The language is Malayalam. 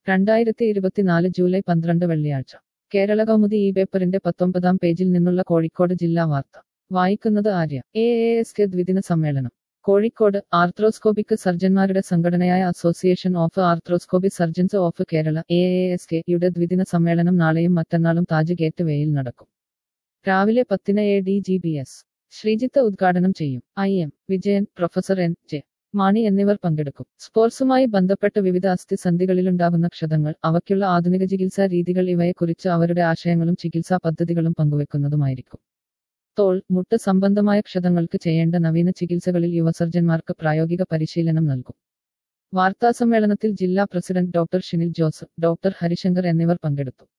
രണ്ടായിരത്തി ഇരുപത്തിനാല് ജൂലൈ പന്ത്രണ്ട് വെള്ളിയാഴ്ച കേരള കൗമുദി ഈ പേപ്പറിന്റെ പത്തൊമ്പതാം പേജിൽ നിന്നുള്ള കോഴിക്കോട് ജില്ലാ വാർത്ത വായിക്കുന്നത് Arya A A S K ദ്വിദിന സമ്മേളനം കോഴിക്കോട് ആർത്രോസ്കോപിക് സർജന്മാരുടെ സംഘടനയായ association of arthroscopy surgeons of Kerala A A S K യുടെ ദ്വിദിന സമ്മേളനം നാളെയും മറ്റന്നാളും താജ് ഗേറ്റ് വേയിൽ നടക്കും രാവിലെ പത്തിന് A D G B S Sreejith ഉദ്ഘാടനം ചെയ്യും I M Vijayan professor N J Mani എന്നിവർ പങ്കെടുക്കും സ്പോർട്സുമായി ബന്ധപ്പെട്ട് വിവിധ അസ്ഥിസന്ധികളിലുണ്ടാകുന്ന ക്ഷതങ്ങൾ അവയ്ക്കുള്ള ആധുനിക ചികിത്സാ രീതികൾ ഇവയെക്കുറിച്ച് അവരുടെ ആശയങ്ങളും ചികിത്സാ പദ്ധതികളും പങ്കുവെക്കുന്നതുമായിരിക്കും തോൾ മുട്ട് സംബന്ധമായ ക്ഷതങ്ങൾക്ക് ചെയ്യേണ്ട നവീന ചികിത്സകളിൽ യുവസർജന്മാർക്ക് പ്രായോഗിക പരിശീലനം നൽകും വാർത്താസമ്മേളനത്തിൽ ജില്ലാ president doctor Shinil Jose doctor Harishankar എന്നിവർ പങ്കെടുത്തു